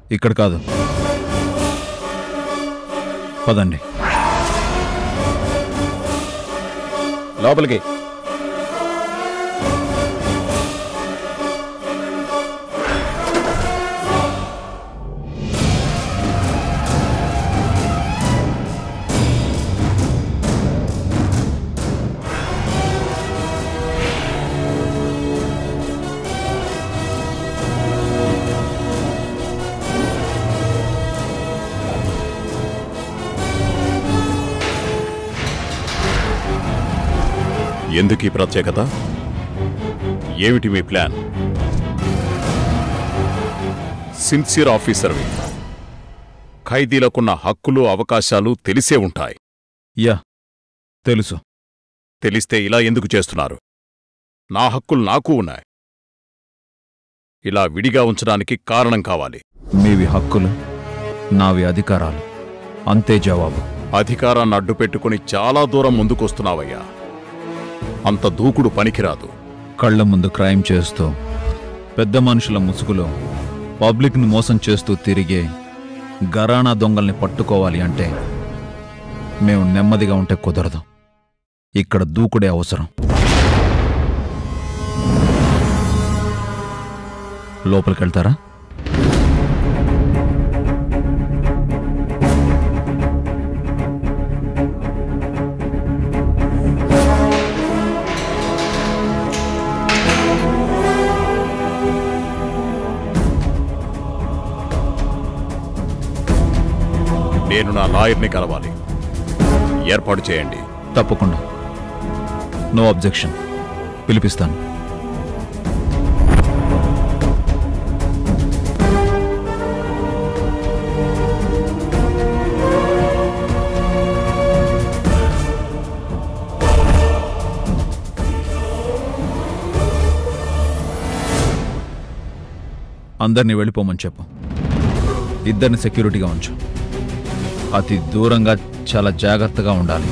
ఇక్కడ కాదు పదండి లోపలికి ఎందుకు ఈ ప్రత్యేకత ఏమిటి మీ ప్లాన్ సిన్సియర్ ఆఫీసర్వి ఖైదీలకున్న హక్కులు అవకాశాలు తెలిసే ఉంటాయి యా తెలుసు తెలిస్తే ఇలా ఎందుకు చేస్తున్నారు నా హక్కులు నాకు ఉన్నాయి ఇలా విడిగా ఉంచడానికి కారణం కావాలి మీవి హక్కులు నావి అధికారాలు అంతే జవాబు అధికారాన్ని అడ్డుపెట్టుకుని చాలా దూరం ముందుకొస్తున్నావయ్యా అంత దూకుడు పనికిరాదు కళ్ళ ముందు క్రైమ్ చేస్తూ పెద్ద మనుషుల ముసుగులో పబ్లిక్ని మోసం చేస్తూ తిరిగే గరాణా దొంగల్ని పట్టుకోవాలి అంటే మేము నెమ్మదిగా ఉంటే కుదరదు ఇక్కడ దూకుడే అవసరం లోపలికెళ్తారా నేను నా లాయర్ని కలవాలి ఏర్పాటు చేయండి తప్పకుండా నో అబ్జెక్షన్ పిలిపిస్తాను అందరినీ వెళ్ళిపోమని చెప్పు ఇద్దరిని సెక్యూరిటీగా ఉంచు అతి దూరంగా చాలా జాగ్రత్తగా ఉండాలి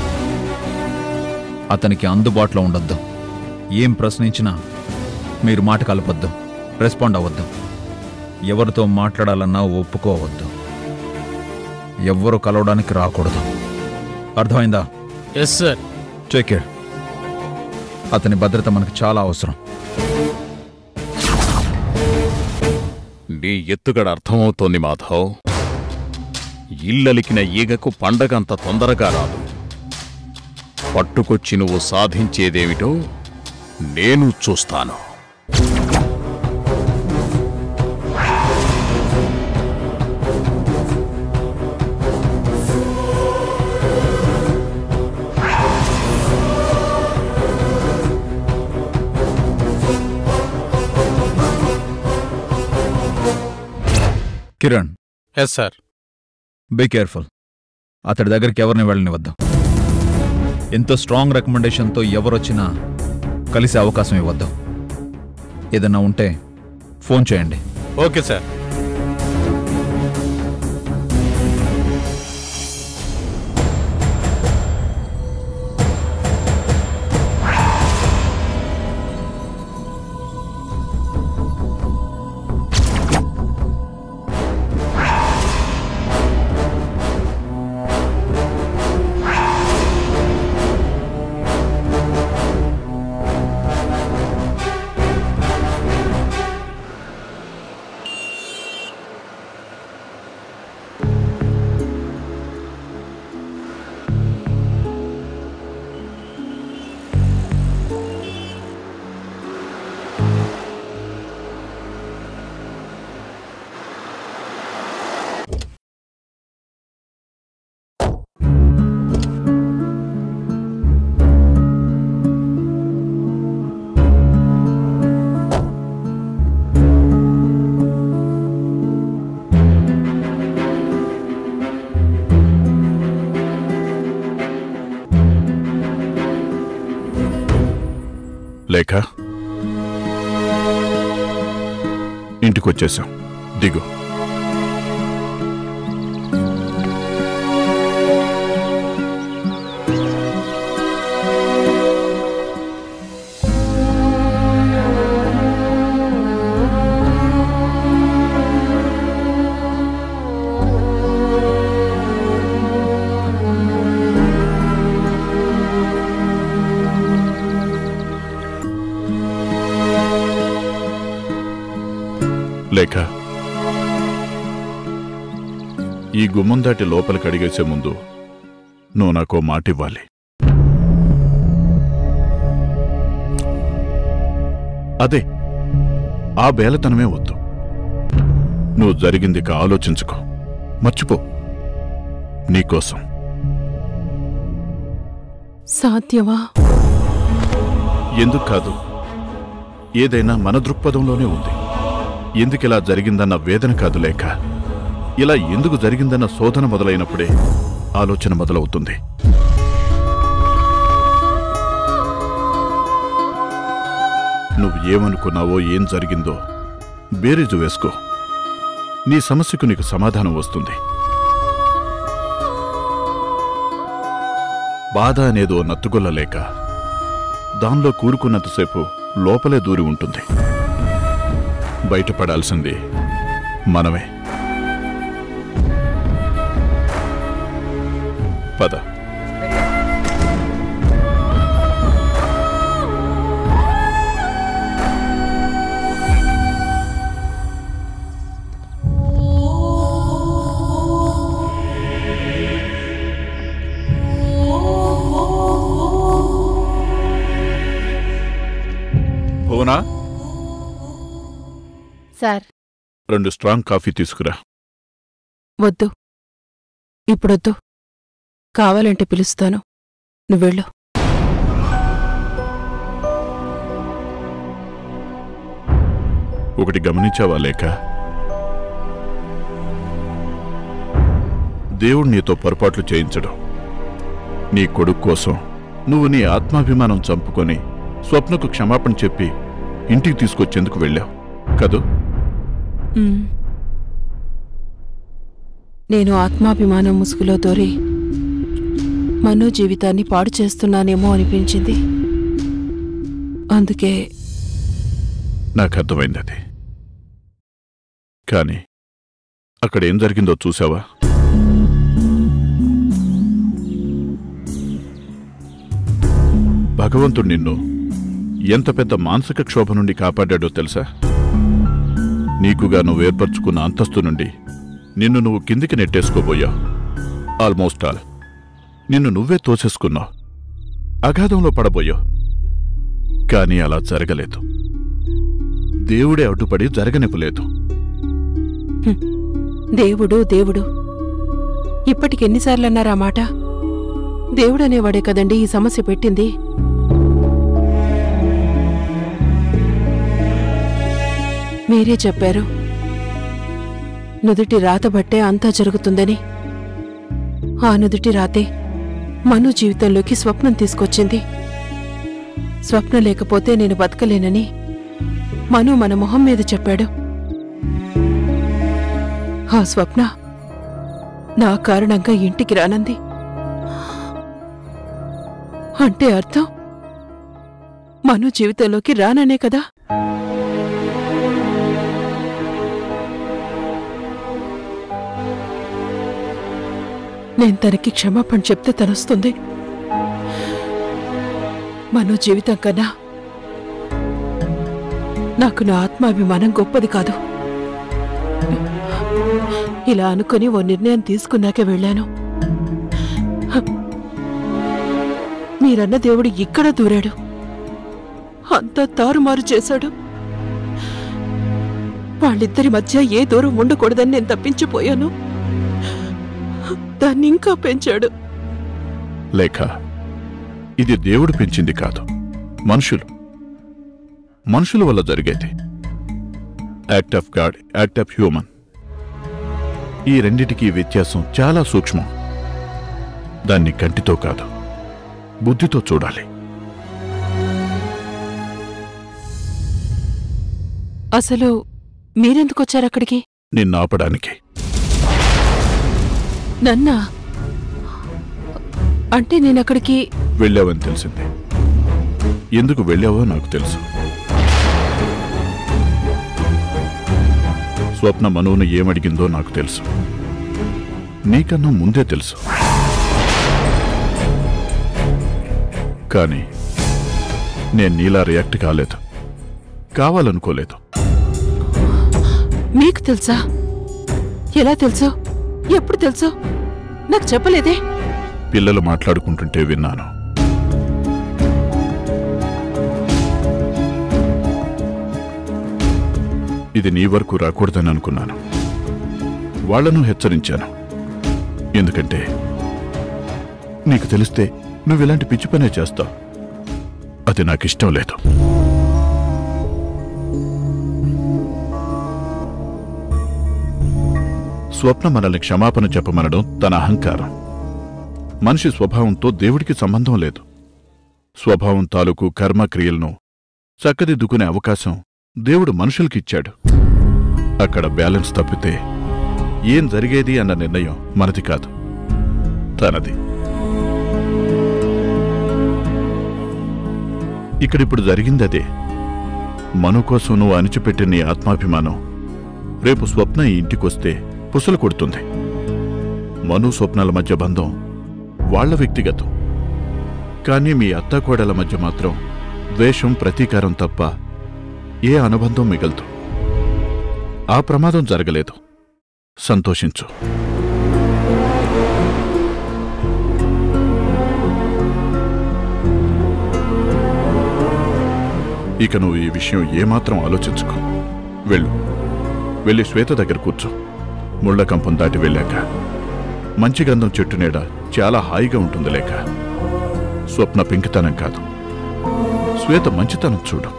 అతనికి అందుబాటులో ఉండొద్దు ఏం ప్రశ్నించినా మీరు మాట కలపొద్దు రెస్పాండ్ అవ్వద్దు ఎవరితో మాట్లాడాలన్నా ఒప్పుకోవద్దు ఎవ్వరు కలవడానికి రాకూడదు అర్థమైందా ఎస్ సార్ చెక్ అతని భద్రత మనకు చాలా అవసరం నీ ఎత్తుగడ అర్థమవుతోంది మాధవ్ ఇల్లలికిన ఈగకు పండగ అంత తొందరగా రాదు పట్టుకొచ్చి నువ్వు సాధించేదేమిటో నేను చూస్తాను Kiran yes sir be careful అతడి దగ్గరికి ఎవరిని వెళ్ళనివద్దు ఎంతో స్ట్రాంగ్ రికమెండేషన్తో ఎవరొచ్చినా కలిసే అవకాశం ఇవ్వద్దు ఏదన్నా ఉంటే ఫోన్ చేయండి ఓకే సార్ లేఖ ఇంటికొచ్చేసాం దిగు ఈ గుమ్మం దాటి లోపలికి అడిగేసే ముందు నువ్వు నాకో మాట ఇవ్వాలి అదే ఆ బేలతనమే వద్దు నువ్వు జరిగిందిక ఆలోచించుకో మర్చిపో నీకోసం సాధ్యమా ఎందుకు కాదు ఏదైనా మన దృక్పథంలోనే ఉంది ఎందుకిలా జరిగిందన్న వేదన కాదు లేక ఇలా ఎందుకు జరిగిందన్న శోధన మొదలైనప్పుడే ఆలోచన మొదలవుతుంది నువ్వు ఏమనుకున్నావో ఏం జరిగిందో బేరీజు వేసుకో నీ సమస్యకు నీకు సమాధానం వస్తుంది బాధ అనేదో నత్తుగొల్ల లేక దానిలో కూరుకున్నంతసేపు లోపలే దూరి ఉంటుంది బయటపడాల్సింది మనమే పద భువనా సార్ రెండు స్ట్రాంగ్ కాఫీ తీసుకురా వద్దు ఇప్పుడొద్దు కావాలంటే పిలుస్తాను నువ్వెళ్ళు ఒకటి గమనించావా లేక దేవుడు నీతో పొరపాట్లు చేయించడం నీ కొడుకు కోసం నువ్వు నీ ఆత్మాభిమానం చంపుకొని స్వప్నకు క్షమాపణ చెప్పి ఇంటికి తీసుకొచ్చేందుకు వెళ్ళావు కదూ ఉమ్. నేను ఆత్మాభిమానం ముసుగులో దొరి మను జీవితాన్ని పాడు చేస్తున్నానేమో అనిపించింది అందుకే నాకు అర్థమైంది అది కానీ అక్కడ ఏం జరిగిందో చూసావా భగవంతుడు నిన్ను ఎంత పెద్ద మానసిక క్షోభ నుండి కాపాడాడో తెలుసా నీకుగా నువ్వు ఏర్పరచుకున్న అంతస్తు నుండి నిన్ను నువ్వు కిందికి నెట్టేసుకోబోయావు ఆల్మోస్ట్ ఆల్ నిన్ను నువ్వే తోసేసుకున్నావు అగాధంలో పడబోయావు కానీ అలా జరగలేదు దేవుడే అడ్డుపడి జరగనివ్వలేదు దేవుడు దేవుడు ఇప్పటికెన్నిసార్లన్నారా మాట దేవుడనేవాడే కదండి ఈ సమస్య పెట్టింది మీరే చెప్పారు నుదుటి రాత బట్టే అంతా జరుగుతుందని ఆ నుదుటి రాతే మను జీవితంలోకి స్వప్నం తీసుకొచ్చింది స్వప్నం లేకపోతే నేను బతకలేనని మను మన మొహం మీద చెప్పాడు ఆ స్వప్న నా కారణంగా ఇంటికి రానంది అంటే అర్థం మను జీవితంలోకి రాననే కదా నేను తనకి క్షమాపణ చెప్తే తనొస్తుంది మను జీవితం కన్నా నాకు నా ఆత్మాభిమానం గొప్పది కాదు ఇలా అనుకుని ఓ నిర్ణయం తీసుకున్నాకే వెళ్ళాను హ. మీరన్న దేవుడు ఇక్కడ దూరాడు అంతా తారుమారు చేశాడు వాళ్ళిద్దరి మధ్య ఏ దూరం ఉండకూడదని నేను తప్పించిపోయాను దాన్ని ఇంకా పెంచాడు లేక ఇది దేవుడు పెంచింది కాదు మనుషులు మనుషుల వల్ల జరిగేది act of God act of human ఈ రెండిటికి వ్యత్యాసం చాలా సూక్ష్మం దాన్ని కంటితో కాదు బుద్ధితో చూడాలి అసలు మీరెందుకొచ్చారు అక్కడికి నిన్ను ఆపడానికి నన్నా అంటే నేను అక్కడికి వెళ్ళావని తెలిసింది ఎందుకు వెళ్ళావో నాకు తెలుసు స్వప్న మనువును ఏమడిగిందో నాకు తెలుసు నీకన్నా ముందే తెలుసు కానీ నేను నీలా రియాక్ట్ కాలేదు కావాలనుకోలేదు మీకు తెలుసా ఎలా తెలుసు ఎప్పుడు తెలుసు నాకు చెప్పలేదే పిల్లలు మాట్లాడుకుంటుంటే విన్నాను ఇది నీ వరకు రాకూడదని అనుకున్నాను వాళ్లను హెచ్చరించాను ఎందుకంటే నీకు తెలిస్తే నువ్వు ఇలాంటి పిచ్చి పనే చేస్తావు అది నాకిష్టం లేదు స్వప్న మనల్ని క్షమాపణ చెప్పమనడం తన అహంకారం మనిషి స్వభావంతో దేవుడికి సంబంధం లేదు స్వభావం తాలూకు కర్మక్రియలను చక్కదిద్దుకునే అవకాశం దేవుడు మనుషులకిచ్చాడు అక్కడ బ్యాలెన్స్ తప్పితే ఏం జరిగేది అన్న నిర్ణయం మనది కాదు తనది ఇక్కడిప్పుడు జరిగింది అదే మను కోసం నువ్వు అణిచిపెట్టిన నీ ఆత్మాభిమానం రేపు స్వప్న ఈ ఇంటికొస్తే పుసలు కొడుతుంది మను స్వప్నాల మధ్య బంధం వాళ్ళ వ్యక్తిగతం కానీ మీ అత్తాకోడల మధ్య మాత్రం ద్వేషం ప్రతీకారం తప్ప ఏ అనుబంధం మిగలదు ఆ ప్రమాదం జరగలేదు సంతోషించు ఇక నువ్వు ఈ విషయం ఏమాత్రం ఆలోచించుకో వెళ్ళు వెళ్ళి శ్వేత దగ్గర కూర్చో ముళ్ళ కంపం దాటి వెళ్ళాక మంచి గంధం చెట్టు నీడ చాలా హాయిగా ఉంటుంది లేక స్వప్న పెంకితనం కాదు శ్వేత మంచితనం చూడు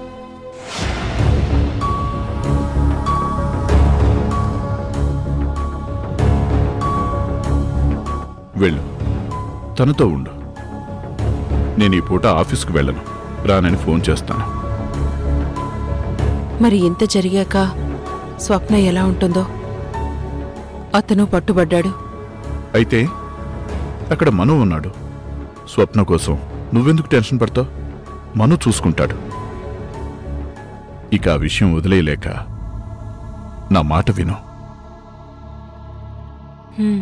వెళ్ళు తనతో ఉండు నేను ఈ పూట ఆఫీస్కి వెళ్ళను రానని ఫోన్ చేస్తాను మరి ఇంత జరిగాక స్వప్న ఎలా ఉంటుందో అతను పట్టుబడ్డాడు అయితే అక్కడ మను ఉన్నాడు స్వప్న కోసం నువ్వెందుకు టెన్షన్ పడతావు మను చూసుకుంటాడు ఇక ఆ విషయం వదిలేయలేక నా మాట విను హ్మ్.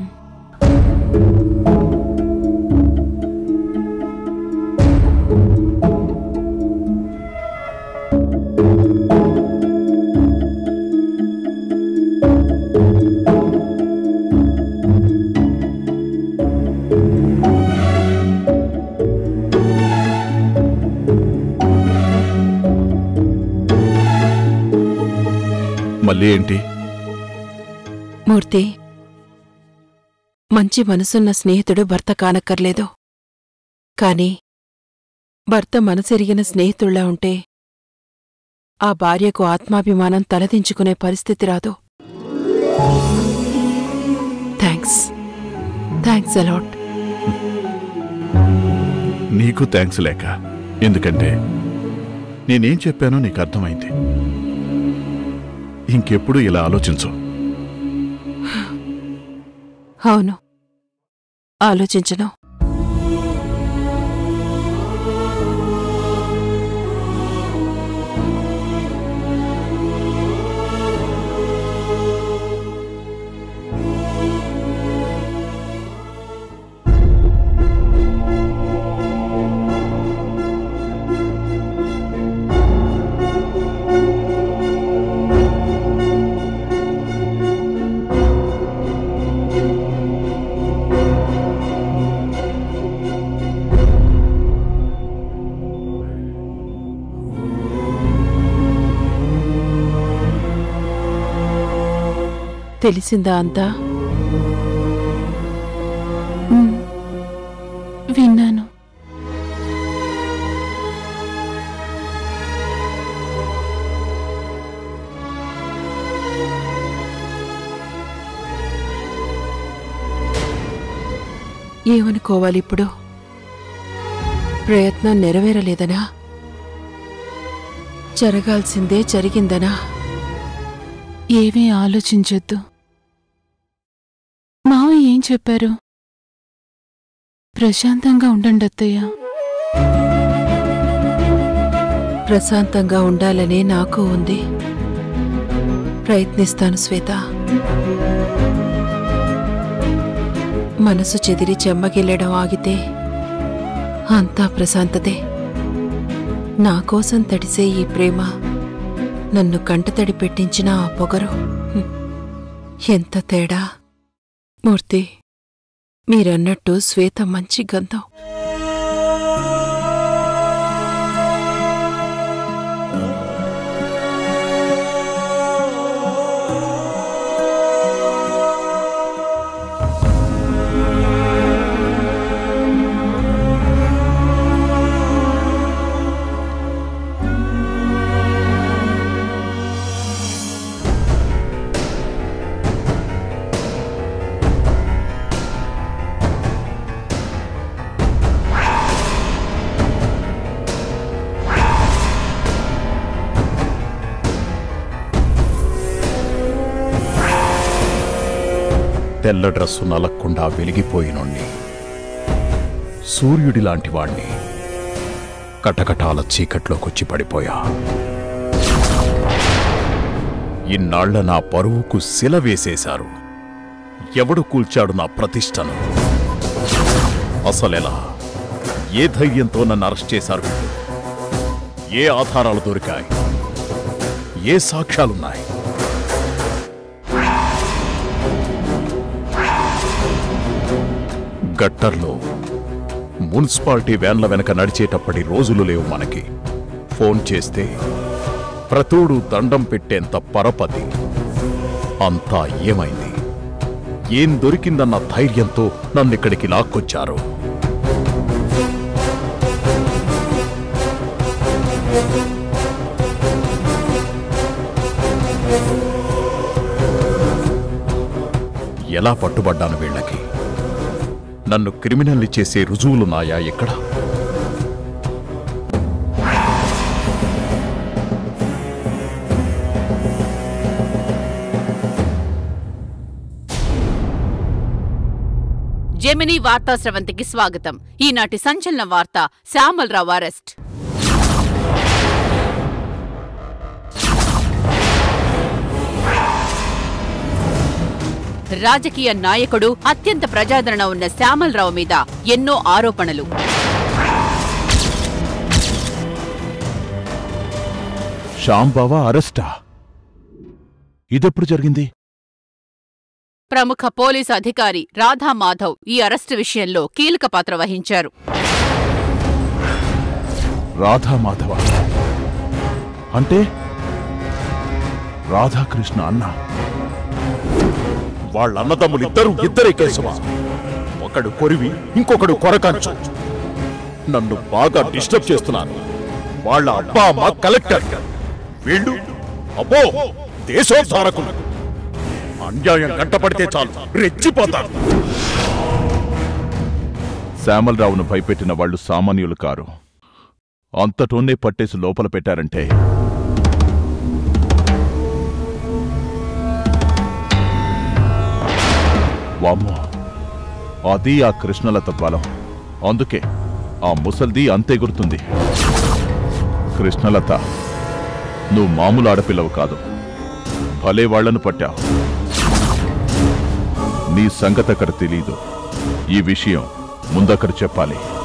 మళ్ళీ ఏంటి మూర్తి మంచి మనసున్న స్నేహితుడు భర్త కానక్కర్లేదు కాని భర్త మనసెరిగిన స్నేహితుల్లా ఉంటే ఆ భార్యకు ఆత్మాభిమానం తలదించుకునే పరిస్థితి రాదు థ్యాంక్స్ థ్యాంక్స్ అలాట్ నీకు థ్యాంక్స్ లేక ఎందుకంటే నేనేం చెప్పానో నీకు అర్థమైంది ఇంకెప్పుడు ఇలా ఆలోచించు అవును ఆలోచించను తెలిసిందా అంతా విన్నాను ఏమనుకోవాలి ఇప్పుడు ప్రయత్నం నెరవేరలేదనా జరగాల్సిందే జరిగిందనా ఏమీ ఆలోచించొద్దు మావయ్య ఏం చెప్పారు ప్రశాంతంగా ఉండండి అత్తయ్య ప్రశాంతంగా ఉండాలనే నాకు ఉంది ప్రయత్నిస్తాను శ్వేత మనసు చెదిరి చెమ్మగిల్లడం ఆగితే అంతా ప్రశాంతతే నా కోసం తడిసే ఈ ప్రేమ నన్ను కంటతడి పెట్టించిన ఆ పొగరు హ్మ్. ఎంత తేడా మూర్తి మీరన్నట్టు శ్వేత మంచి గంధం తెల్ల డ్రస్సు నలక్కుండా వెలిగిపోయినోణ్ణి సూర్యుడి లాంటి వాణ్ణి కటకటాల చీకట్లోకొచ్చి పడిపోయా ఇన్నాళ్ల నా పరువుకు శిల వేసేశారు ఎవడు కూల్చాడు నా ప్రతిష్టను అసలెలా ఏ ధైర్యంతో నన్ను అరెస్ట్ చేశారు వీళ్ళు? ఏ ఆధారాలు దొరికాయి ఏ సాక్ష్యాలున్నాయి గట్టర్లో మున్సిపాలిటీ వ్యాన్ల వెనక నడిచేటప్పటి రోజులు లేవు మనకి ఫోన్ చేస్తే ప్రతోడు దండం పెట్టేంత పరపతి అంతా ఏమైంది ఏం దొరికిందన్న ధైర్యంతో నన్నిక్కడికి లాక్కొచ్చారు ఎలా పట్టుబడ్డాను వీళ్ళకి నన్ను క్రిమినల్ని చేసే రుజువులున్నాయా ఇక్కడ జెమినీ వార్తా స్రవంతికి స్వాగతం ఈనాటి సంచలన వార్త శ్యామలరావు అరెస్ట్ రాజకీయ నాయకుడు అత్యంత ప్రజాదరణ ఉన్న శ్యామలరావు మీద ఎన్నో ఆరోపణలు శాంబావా అరెస్టా ఇదెప్పుడు జరిగింది ప్రముఖ పోలీసు అధికారి రాధా మాధవ్ ఈ అరెస్టు విషయంలో కీలక పాత్ర వహించారు రాధా మాధవ అంటే రాధాకృష్ణ అన్న వాళ్ళ అన్నదమ్ములు ఇద్దరు ఇద్దరే కేశవ ఒకడు కొరివి ఇంకొకడు కొరకంచు నన్ను బాగా డిస్టర్బ్ చేస్తున్నారు వాళ్ళ అబ్బా అమ్మ కలెక్టర్ వీళ్ళు అబ్బో దేశోద్ధారకులు అన్యాయం కంటపడితే చాలు రెచ్చిపోతారు శ్యామలరావును భయపెట్టిన వాళ్ళు సామాన్యులు కారు అంతటోనే పట్టేసి లోపల పెట్టారంటే వామ్మో అది ఆ కృష్ణలత బలం అందుకే ఆ ముసల్ది అంతెగురుతుంది కృష్ణలత నువ్వు మామూలు ఆడపిల్లవు కాదు భలే వాళ్లను పట్టావు నీ సంగతి అక్కడ తెలీదు ఈ విషయం ముందక్కడ చెప్పాలి